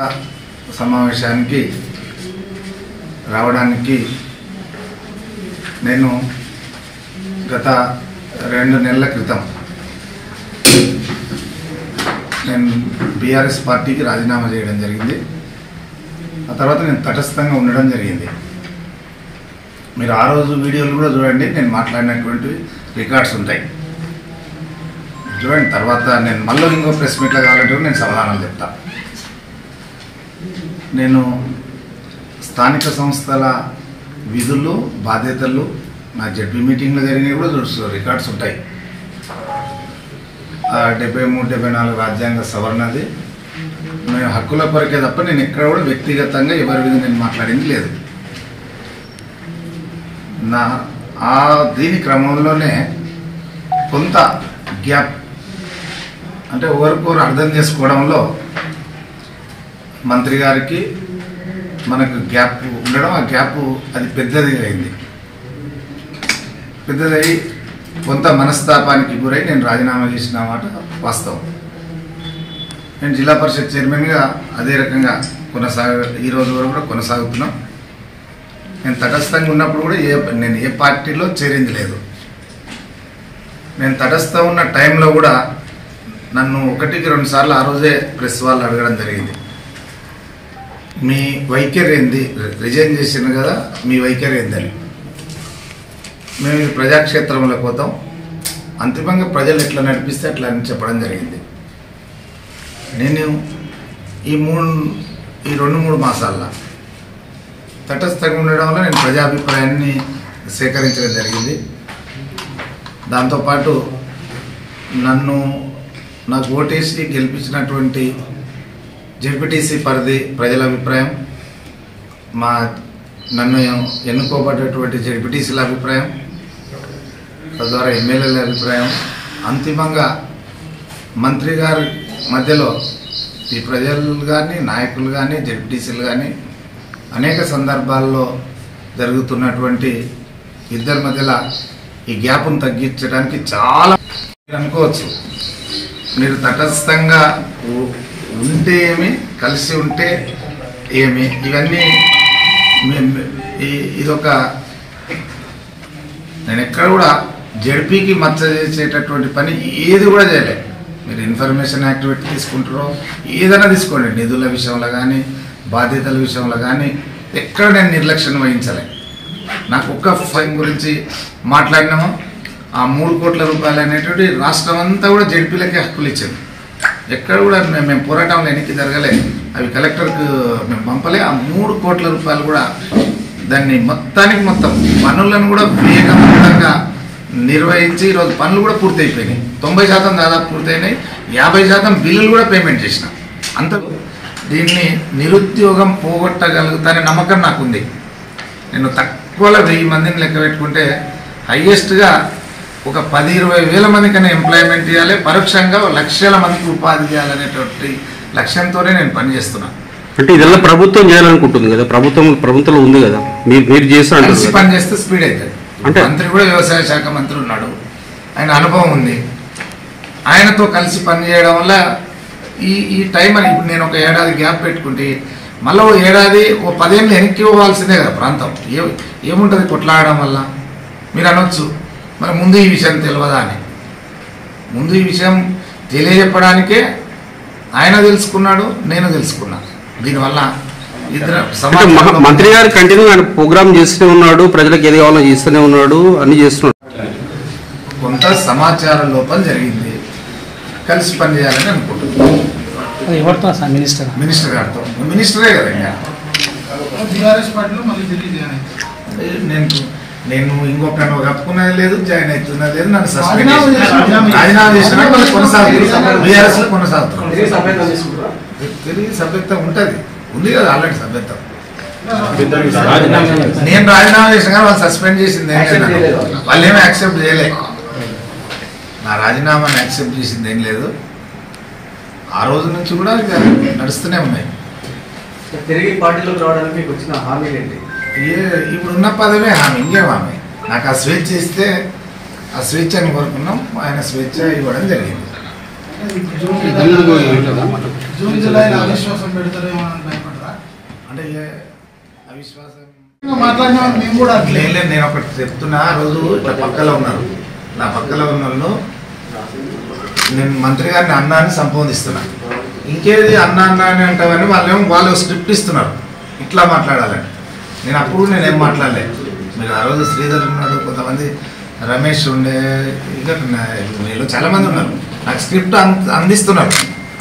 సమావేశానికి రావడానికి నేను గత రెండు నెలల క్రితం నేను బీఆర్ఎస్ పార్టీకి రాజీనామా చేయడం జరిగింది ఆ తర్వాత నేను తటస్థంగా ఉండడం జరిగింది మీరు ఆ రోజు వీడియోలు కూడా చూడండి నేను మాట్లాడినటువంటి రికార్డ్స్ ఉంటాయి చూడండి తర్వాత నేను మళ్ళీ ఇంకో ప్రెస్ మీట్లో కావాలంటే కూడా నేను సమాధానం చెప్తా నేను స్థానిక సంస్థల విధులు బాధ్యతలు నా జడ్పీ మీటింగ్లో జరిగినవి కూడా చూస్తూ రికార్డ్స్ ఉంటాయి ఆ డెబ్బై మూడు డెబ్బై నాలుగు రాజ్యాంగ సవరణది నేను హక్కుల కొరకే తప్ప నేను ఎక్కడ కూడా వ్యక్తిగతంగా ఎవరి మీద నేను మాట్లాడింది లేదు నా ఆ దీని క్రమంలోనే కొంత గ్యాప్ అంటే ఒకరికొకరు అర్థం చేసుకోవడంలో మంత్రి గారికి మనకు గ్యాప్ ఉండడం ఆ గ్యాప్ అది పెద్దది అయింది పెద్దదై కొంత మనస్తాపానికి గురై నేను రాజీనామా చేసిన మాట వాస్తవం నేను జిల్లా పరిషత్ చైర్మన్గా అదే రకంగా కొనసాగ ఈ రోజు వరకు కూడా కొనసాగుతున్నాం నేను తటస్థంగా ఉన్నప్పుడు కూడా ఏ నేను ఏ పార్టీలో చేరింది లేదు నేను తటస్థం ఉన్న టైంలో కూడా నన్ను ఒకటికి రెండు సార్లు ఆ రోజే ప్రెస్ వాళ్ళు అడగడం జరిగింది మీ వైఖరి ఏంది రిజైన్ చేసింది కదా మీ వైఖరి ఏందని మేము ఇది ప్రజాక్షేత్రంలో పోతాం అంతిమంగా ప్రజలు ఎట్లా నడిపిస్తే అట్లా అని చెప్పడం జరిగింది నేను ఈ మూడు ఈ రెండు మూడు మాసాల్లో తటస్థంగా ఉండడం వల్ల నేను ప్రజాభిప్రాయాన్ని సేకరించడం జరిగింది దాంతోపాటు నన్ను నాకు ఓటేసి గెలిపించినటువంటి జెడ్పీటీసీ పరిధి ప్రజల అభిప్రాయం మా నన్ను ఎన్నుకోబడ్డటువంటి జెడ్పీటీసీల అభిప్రాయం తద్వారా ఎమ్మెల్యేల అభిప్రాయం అంతిమంగా మంత్రి గారి మధ్యలో ఈ ప్రజలు కానీ నాయకులు కానీ జెడ్పీటీసీలు కానీ అనేక సందర్భాల్లో జరుగుతున్నటువంటి ఇద్దరి మధ్యలో ఈ గ్యాప్ను తగ్గించడానికి చాలా మీరు అనుకోవచ్చు మీరు తటస్థంగా ఉ- ఉంటే ఏమి కలిసి ఉంటే ఏమి ఇవన్నీ మీ- మీ- ఈ- ఇదొక నేను ఎక్కడ కూడా జడ్పీకి మచ్చ చేసేటటువంటి పని ఏది కూడా చేయలే మీరు ఇన్ఫర్మేషన్ యాక్టివిటీ తీసుకుంటారో ఏదైనా తీసుకోండి నిధుల విషయంలో కానీ బాధ్యతల విషయంలో కానీ ఎక్కడ నేను నిర్లక్ష్యం వహించలే నాకు ఒక్క ఫైన్ గురించి మాట్లాడినాము ఆ మూడు కోట్ల రూపాయలు అనేటువంటి రాష్ట్రం అంతా కూడా జడ్పీలకే హక్కులు ఇచ్చింది ఎక్కడ కూడా మేము మేము పోరాటంలో ఎన్నిక జరగలే అవి కలెక్టర్కు మేము పంపలే ఆ మూడు కోట్ల రూపాయలు కూడా దాన్ని మొత్తానికి మొత్తం పనులను కూడా వేగవంతంగా నిర్వహించి ఈరోజు పనులు కూడా పూర్తి అయిపోయినాయి తొంభై శాతం దాదాపు పూర్తయినాయి యాభై శాతం బిల్లులు కూడా పేమెంట్ చేసిన అంత దీన్ని నిరుద్యోగం పోగొట్టగలుగుతానే నమ్మకం నాకుంది నేను తక్కువలో వెయ్యి మందిని లెక్క పెట్టుకుంటే హయ్యెస్ట్గా ఒక పది ఇరవై వేల మందికైనా ఎంప్లాయ్మెంట్ ఇవ్వాలి పరోక్షంగా లక్షల మందికి ఉపాధి చేయాలనేటువంటి లక్ష్యంతోనే నేను పనిచేస్తున్నాను అంటే ఇదెల్లా ప్రభుత్వం చేయాలనుకుంటుంది కదా ప్రభుత్వం ప్రభుత్వంలో ఉంది కదా మీరు మీరు చేస్తా కలిసి అంటారు కదా. పని చేస్తే స్పీడ్ అవుతుంది అంటే- మంత్రి కూడా వ్యవసాయ శాఖ మంత్రి ఉన్నాడు ఆయన అనుభవం ఉంది ఆయనతో కలిసి పని చేయడం వల్ల ఈ ఈ టైం అని ఇప్పుడు నేను ఒక ఏడాది గ్యాప్ పెట్టుకుంటే మళ్ళీ ఓ ఏడాది ఓ పదేళ్ళు వెనక్కి పోవాల్సిందే కదా ప్రాంతం ఏ ఏముంటుంది కొట్లాడడం వల్ల మీరు అనొచ్చు మరి ముందు ఈ విషయం తెలియదా అని ముందు ఈ విషయం తెలియజెప్పడానికే ఆయన తెలుసుకున్నాడు నేను తెలుసుకున్నా దీనివల్ల ఇద్దరు అంటే మ- సమాజంలో- మంత్రి గారు కంటిన్యూ ఆయన ప్రోగ్రామ్ చేస్తూనే ఉన్నాడు ప్రజలకు ఏది కావాలో చేస్తూనే ఉన్నాడు అన్ని చేస్తున్నాడు కొంత సమాచార లోపం జరిగింది కలిసి పనిచేయాలని అనుకుంటున్నాను అది ఎవరితో సార్ మినిస్టర్ మినిస్టర్ గారితో మినిస్టరే కదా ఇంకా టీఆర్ఎస్ పార్టీలో మళ్ళీ తిరిగి జాయిన్ అయ్యారు. నేను నేను ఇంకొక కప్పుకున్నది లేదు జాయిన్ అవుతున్నది లేదు నన్ను సస్పెండ్ రాజీనామా చేసి చేసి- రాజీనామా చేసిన మళ్ళీ కొనసాగుతుంది బీఆర్ఎస్ లో కొనసాగుతుంది తిరిగి సభ్యత్వం ఉంటుంది ఉంది కదా ఆల్రెడీ సభ్యత్వం నేను రాజీనామా చేసిన కానీ వాళ్ళు సస్పెండ్ చేసింది ఏం లేదు నాకు. వాళ్ళు ఏమీ యాక్సెప్ట్ చేయలే నా రాజీనామాని యాక్సెప్ట్ చేసింది ఏం లేదు ఆ రోజు నుంచి కూడా ఇక నడుస్తూనే ఉన్నాయి తిరిగి పార్టీలోకి రావడానికి మీకు వచ్చిన హామీలు ఏంటి ఏ ఇప్పుడున్న పదవే హామీ ఇంకేం హామీ నాకు ఆ స్వేచ్ఛ ఇస్తే ఆ స్వేచ్ఛని కోరుకున్నాం ఆయన స్వేచ్ఛ ఇవ్వడం జరిగింది జూన్ జూలైలో అవిశ్వాసం పెడతారేమో అని భయపడరా అంటే ఏ అవిశ్వాసం ఇంకా మాట్లాడిన వాళ్ళు మేము కూడా అట్లే లేదు నేను ఒకటి చెప్తున్నా ఆ రోజు ఇట్లా పక్కలో ఉన్నారు నా పక్కలో ఉన్న వాళ్ళు నేను మంత్రి గారిని అన్నా అని సంబోధిస్తున్నా ఇంకేది అన్న అన్న అని అంటావని వాళ్ళేమో వాళ్ళు స్క్రిప్ట్ ఇస్తున్నారు ఇట్లా మాట్లాడాలని నేను అప్పుడు నేనేం మాట్లాడలే మీరు ఆ రోజు శ్రీధర్ ఉన్నాడు కొంతమంది రమేష్ ఉండే ఇంకా నా- వీళ్ళు చాలా మంది ఉన్నారు నాకు స్క్రిప్ట్ అంద- అందిస్తున్నారు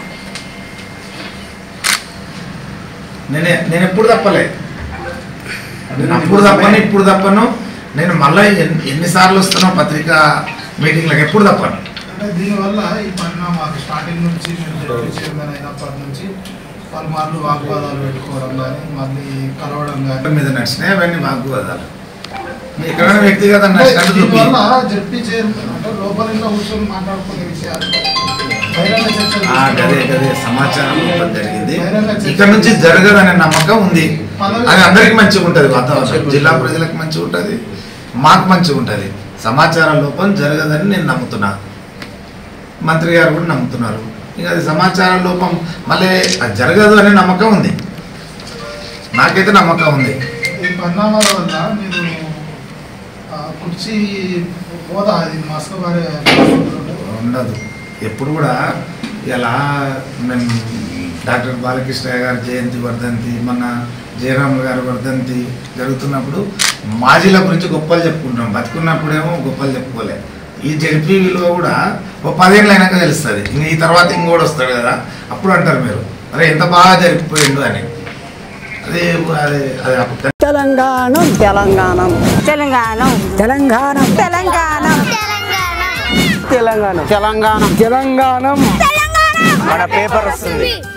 నేనే నేను ఎప్పుడు తప్పలే నేను అప్పుడు తప్పను ఇప్పుడు తప్పను నేను మళ్ళీ ఎన్ని- ఎన్నిసార్లు వస్తున్నా పత్రికా మీటింగ్లకు ఎప్పుడు తప్పను అంటే దీనివల్ల ఈ పరిణామాలు స్టార్టింగ్ నుంచి మీరు డిప్యూటీ చైర్మన్ అయినప్పటి నుంచి పలుమార్లు వాగ్వాదాలు పెట్టుకోవడం కానీ మళ్ళీ కలవడం కానీ మీద నడిచినాయి అవన్నీ వాగ్వాదాలు ఎక్కడైనా వ్యక్తిగత నచ్చినట్టు చూపి దీనివల్ల జడ్పీ చైర్మన్ అంటే లోపల ఇంట్లో కూర్చొని మాట్లాడుకునే విషయాలు బహిరంగ చర్చలు ఆ, గదే చేసుకోవడం. గదే సమాచారం ఇవ్వడం జరిగింది బహిరంగ చర్చలు ఇక్కడ నుంచి జరగదనే నమ్మకం ఉంది అది అందరికి మంచిగా ఉంటుంది వాతావరణం జిల్లా ప్రజలకు మంచిగా ఉంటుంది మాకు మంచిగా ఉంటుంది సమాచార లోపం జరగదని నేను నమ్ముతున్నా మంత్రి గారు కూడా నమ్ముతున్నారు ఇక అది సమాచార లోపం మళ్ళీ అది జరగదు అనే నమ్మకం ఉంది నాకైతే నమ్మకం ఉంది ఈ పరిణామాల వల్ల మీరు ఆ, కుర్చీ హోదా అది మస్క వారి ఉండదు ఎప్పుడు కూడా ఇలా మేము డాక్టర్ బాలకృష్ణ గారి జయంతి వర్ధంతి మన జయరాములు గారి వర్ధంతి జరుగుతున్నప్పుడు మాజీల గురించి గొప్పలు చెప్పుకుంటాం బతుకున్నప్పుడేమో గొప్పలు చెప్పుకోలే ఈ జడ్పీ విలువ కూడా ఒక పదేళ్ళు అయినాక తెలుస్తుంది ఇంక ఈ తర్వాత ఇంకోటి వస్తాడు కదా అప్పుడు అంటారు మీరు అరే ఎంత బాగా జరిగిపోయిండు అని అదే అదే అది అప్పుడు తెలంగాణం తెలంగాణం తెలంగాణ తెలంగాణం తెలంగాణ తెలంగాణం తెలంగాణం తెలంగాణం మన పేపర్ వస్తుంది